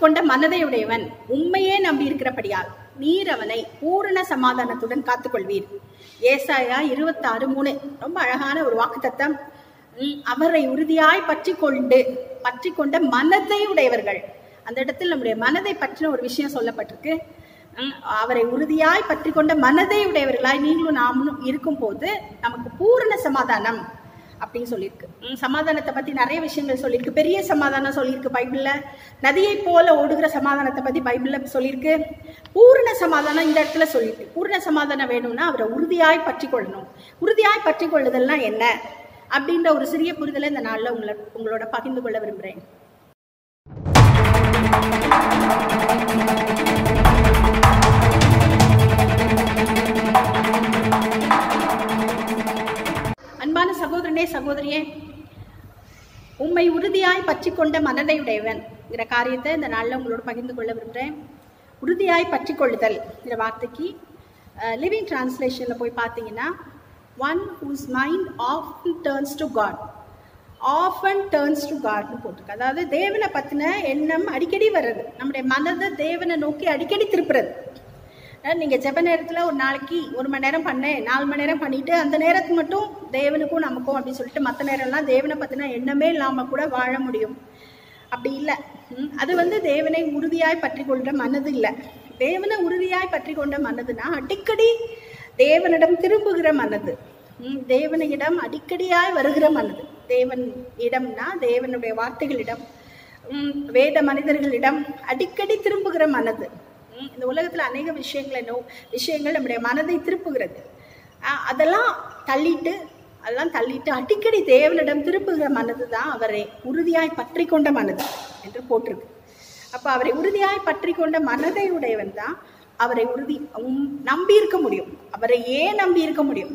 கொண்ட மனதையுடையவன் உண்மையே நம்பி இருக்கிறபடியால் நீர் அவனை பூரண சமாதானத்துடன் காத்துக்கொள்வீர் ஏசாயா இருபத்தாறு மூணு ரொம்ப அழகான ஒரு வாக்குத்தத்தம் உம், அவரை உறுதியாய் பற்றி கொண்டு பற்றி கொண்ட மனதை உடையவர்கள் அந்த இடத்தில் நம்முடைய மனதை பற்றின ஒரு விஷயம் சொல்லப்பட்டிருக்கு உம், அவரை உறுதியாய் பற்றி கொண்ட மனதை உடையவர்களாய் நீங்களும் நாமளும் இருக்கும் போது நமக்கு பூரண சமாதானம் அப்படின்னு சொல்லியிருக்கு உம், சமாதானத்தை பத்தி நிறைய விஷயங்கள் சொல்லியிருக்கு பெரிய சமாதானம் சொல்லியிருக்கு பைபிள்ல நதியை போல ஓடுகிற சமாதானத்தை பத்தி பைபிள்ல சொல்லியிருக்கு பூரண சமாதானம் இந்த இடத்துல சொல்லியிருக்கு பூரண சமாதானம் வேணும்னா அவரை உறுதியாய் பற்றி கொள்ளணும் உறுதியாய் பற்றி கொள்ளுதல்னா என்ன அப்படின்ற ஒரு சிறிய புரிதலை இந்த நாள்ல உங்களை உங்களோட பகிர்ந்து கொள்ள விரும்புறேன் அன்பான சகோதரனே சகோதரியே உம்மை உறுதியாய் பற்றி கொண்ட மனதையுடையவன்ங்கிற காரியத்தை இந்த நாளில் உங்களோட பகிர்ந்து கொள்ள விரும்புகிறேன் உறுதியாய் பற்றி கொள்ளுதல் இந்த வார்த்தைக்கு லிவிங் டிரான்ஸ்லேஷனில் போய் பார்த்தீங்கன்னா one whose mind often turns to God often turns to காட்னு போட்டிருக்கு அதாவது தேவனை பற்றின எண்ணம் அடிக்கடி வர்றது நம்முடைய மனதை தேவனை நோக்கி அடிக்கடி திருப்புறது அஹ் நீங்க ஜெப நேரத்துல ஒரு நாளைக்கு ஒரு மணி நேரம் பண்ணேன் நாலு மணி நேரம் பண்ணிட்டு அந்த நேரத்துக்கு மட்டும் தேவனுக்கும் நமக்கும் அப்படின்னு சொல்லிட்டு மற்ற நேரம்லாம் தேவனை பத்தின எண்ணமே இல்லாம கூட வாழ முடியும் அப்படி இல்லை ம், அது வந்து தேவனை உறுதியாய் பற்றி கொள்ற மனது இல்லை தேவனை உறுதியாய் பற்றி கொண்ட மனதுனா அடிக்கடி தேவனிடம் திரும்புகிற மனது ம், தேவனிடம் அடிக்கடியாய் வருகிற மனது தேவன் இடம்னா தேவனுடைய வார்த்தைகளிடம் ம், வேத மனிதர்களிடம் அடிக்கடி திரும்புகிற மனது ம், இந்த உலகத்துல அநேக விஷயங்களை நோ விஷயங்கள் நம்முடைய மனதை திருப்புகிறது அஹ், அதெல்லாம் தள்ளிட்டு அதெல்லாம் தள்ளிட்டு அடிக்கடி தேவனிடம் திருப்புகிற மனது தான் அவரை உறுதியாய் பற்றி கொண்ட மனது என்று போட்டிருக்கு அப்ப அவரை உறுதியாய் பற்றி கொண்ட மனதை உடையவன் தான் அவரை உறுதி உம், நம்பி இருக்க முடியும் அவரை ஏன் நம்பி இருக்க முடியும்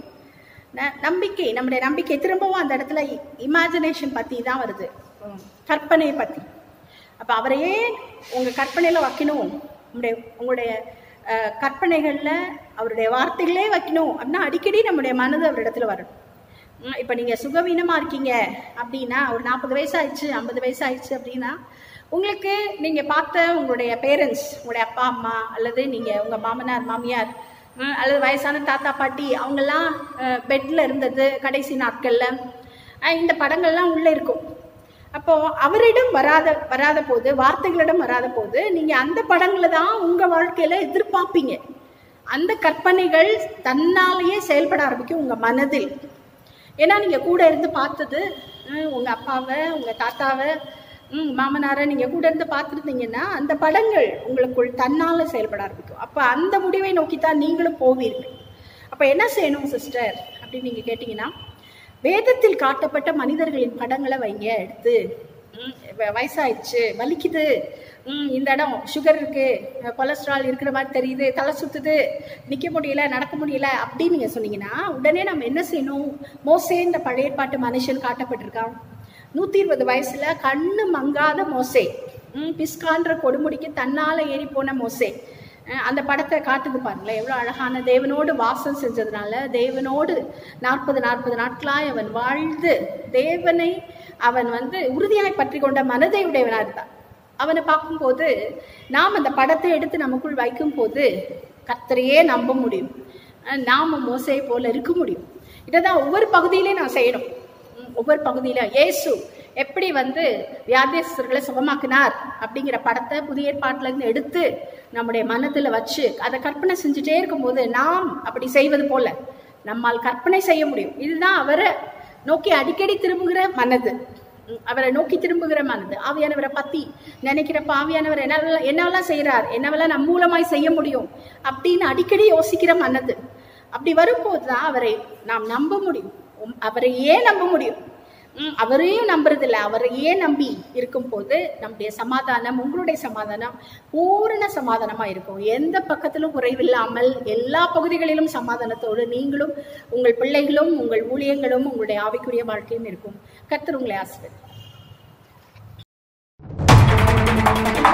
ந- நம்பிக்கை நம்முடைய நம்பிக்கை திரும்பவும் அந்த இடத்துல இமேஜினேஷன் பத்தி தான் வருது உம், கற்பனையை பத்தி அப்ப அவரையே உங்க கற்பனையில வைக்கணும் உங்களுடைய உங்களுடைய அஹ், கற்பனைகள்ல அவருடைய வார்த்தைகளே வைக்கணும் அப்படின்னா அடிக்கடி நம்முடைய மனது அவரிடத்துல வரணும் உம், இப்ப நீங்க சுகவீனமா இருக்கீங்க அப்படின்னா ஒரு நாற்பது வயசு ஆயிடுச்சு ஐம்பது வயசு ஆயிடுச்சு அப்படின்னா உங்களுக்கு நீங்க பார்த்த உங்களுடைய பேரண்ட்ஸ் உங்களுடைய அப்பா அம்மா அல்லது நீங்க உங்க மாமனார் மாமியார் உம், அல்லது வயசான தாத்தா பாட்டி அவங்கெல்லாம் பெட்ல இருந்தது கடைசி நாட்கள்ல அஹ், இந்த படங்கள்லாம் உள்ள இருக்கும் அப்போ அவரிடம் வராத வராத போது வார்த்தைகளிடம் வராத போது நீங்க அந்த படங்களை தான் உங்க வாழ்க்கையில எதிர்பார்ப்பீங்க அந்த கற்பனைகள் தன்னாலேயே செயல்பட ஆரம்பிக்கும் உங்க மனதில் ஏன்னா நீங்க கூட இருந்து பார்த்தது ஹம், உங்க அப்பாவை உங்க தாத்தாவை ம், மாமனாரை நீங்க கூட இருந்து பார்த்துருந்தீங்கன்னா அந்த படங்கள் உங்களுக்குள் தன்னால செயல்பட ஆரம்பிக்கும் அப்ப அந்த முடிவை நோக்கி தான் நீங்களும் போவீர்கள் அப்ப என்ன செய்யணும் சிஸ்டர் அப்படின்னு நீங்க கேட்டீங்கன்னா வேதத்தில் காட்டப்பட்ட மனிதர்களின் படங்களை வைங்க எடுத்து ம், வ- வயசாயிடுச்சு வலிக்குது ம், இந்த இடம் சுகர் இருக்கு கொலஸ்ட்ரால் இருக்கிற மாதிரி தெரியுது தலை சுத்துது நிக்க முடியல நடக்க முடியல அப்படின்னு நீங்க சொன்னீங்கன்னா உடனே நம்ம என்ன செய்யணும் மோசே இந்த பழைய பாட்டு மனுஷன் காட்டப்பட்டிருக்கான் நூத்தி இருபது வயசுல கண்ணு மங்காத மோசே ம், பிஸ்கான்ற கொடுமுடிக்கு தன்னால ஏறி போன மோசே அஹ் அந்த படத்தை காட்டுது பாருங்களேன் எவ்வளோ அழகான தேவனோடு வாசம் செஞ்சதுனால தேவனோடு நாற்பது நாற்பது நாட்களாய் அவன் வாழ்ந்து தேவனை அவன் வந்து உறுதியாய் பற்றி கொண்ட மனதை உடையவனா இருந்தான் அவனை பார்க்கும்போது நாம் அந்த படத்தை எடுத்து நமக்குள் வைக்கும் போது கர்த்தரையே நம்ப முடியும் அஹ் நாம மோசையை போல இருக்க முடியும் இதை தான் ஒவ்வொரு பகுதியிலையும் நான் செய்யணும் ம், ஒவ்வொரு பகுதியில இயேசு எப்படி வந்து வியாதியஸ்தர்களை சுகமாக்கினார் அப்படிங்கிற படத்தை புதிய ஏற்பாட்டுல இருந்து எடுத்து நம்முடைய மனதுல வச்சு அதை கற்பனை செஞ்சுட்டே இருக்கும்போது நாம் அப்படி செய்வது போல நம்மால் கற்பனை செய்ய முடியும் இதுதான் அவரை நோக்கி அடிக்கடி திரும்புகிற மனது ம், அவரை நோக்கி திரும்புகிற மனது ஆவியானவரை பத்தி நினைக்கிறப்ப ஆவியானவர் என்னவெல்லாம் என்னவெல்லாம் செய்றார் என்னவெல்லாம் நம் மூலமாய் செய்ய முடியும் அப்படின்னு அடிக்கடி யோசிக்கிற மனது அப்படி வரும்போது தான் அவரை நாம் நம்ப முடியும் உம், அவரை ஏன் நம்ப முடியும் ம், அவரையும் நம்புறதில்ல அவரையே நம்பி இருக்கும்போது நம்முடைய சமாதானம் உங்களுடைய சமாதானம் பூரண சமாதானமா இருக்கும் எந்த பக்கத்திலும் குறைவில்லாமல் எல்லா பகுதிகளிலும் சமாதானத்தோடு நீங்களும் உங்கள் பிள்ளைகளும் உங்கள் ஊழியங்களும் உங்களுடைய ஆவிக்குரிய வாழ்க்கையும் இருக்கும் கர்த்தர் உங்களை ஆசிரியர்